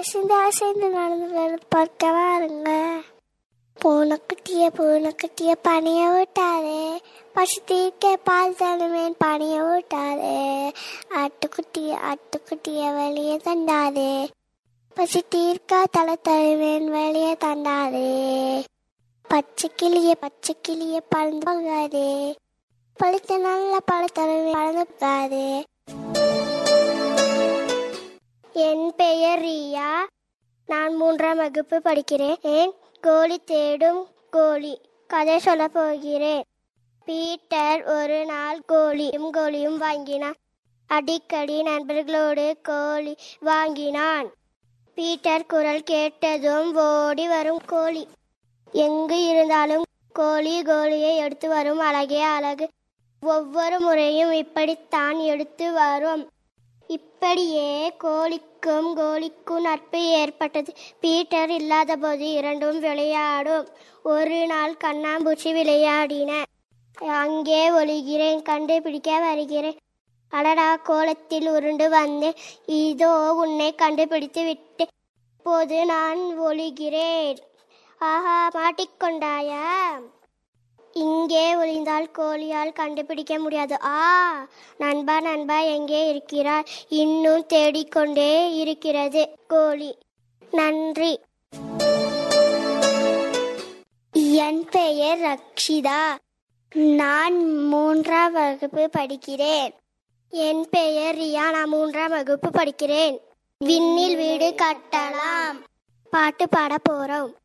அசைந்து அசைந்து நடந்து பார்க்க வாருங்க பூனைக்குட்டிய பூனைக்குட்டிய பணிய விட்டாதே பசு தீர்க்க பால் தருவேன் பணிய விட்டாதே ஆட்டுக்குட்டிய ஆட்டுக்குட்டிய வெளியே தண்டாதே பசு தீர்க்க தலை தருவேன் வெளியே தண்டாதே பச்சை கிளிய பச்சை கிளிய பறந்து போகாதே பழுத்த நல்ல பழத்தருவேன் பறந்து போகாதே என் பெயர் ரியா நான் மூன்றாம் வகுப்பு படிக்கிறேன் கோழி தேடும் கோழி கதை சொல்ல போகிறேன் பீட்டர் ஒரு நாள் கோழியும் கோழியும் வாங்கினான் அடிக்கடி நண்பர்களோடு கோழி வாங்கினான் பீட்டர் குரல் கேட்டதும் ஓடி வரும் கோழி எங்கு இருந்தாலும் கோழி கோழியை எடுத்து வரும் அழகே அழகு ஒவ்வொரு முறையும் இப்படித்தான் எடுத்து வரும் இப்படியே கோழிக்கும் கோழிக்கும் நட்பு ஏற்பட்டது பீட்டர் இல்லாதபோது இரண்டும் விளையாடும் ஒரு நாள் கண்ணாம்பூச்சி விளையாடின அங்கே ஒளிகிறேன் கண்டுபிடிக்க வருகிறேன் அடடா கோலத்தில் உருண்டு வந்தேன் இதோ உன்னை கண்டுபிடித்து விட்டு இப்போது நான் ஒளிகிறேன் ஆஹா மாட்டிக்கொண்டாயா இங்கே ஒளிந்தால் கோழியால் கண்டுபிடிக்க முடியாது ஆ நண்பா நண்பா எங்கே இருக்கிறார் இன்னும் தேடிக்கொண்டே இருக்கிறது கோழி நன்றி என் பெயர் ரக்ஷிதா நான் மூன்றாம் வகுப்பு படிக்கிறேன் என் பெயர் ரியா நான் மூன்றாம் வகுப்பு படிக்கிறேன் விண்ணில் வீடு கட்டலாம் பாட்டு பாட போறோம்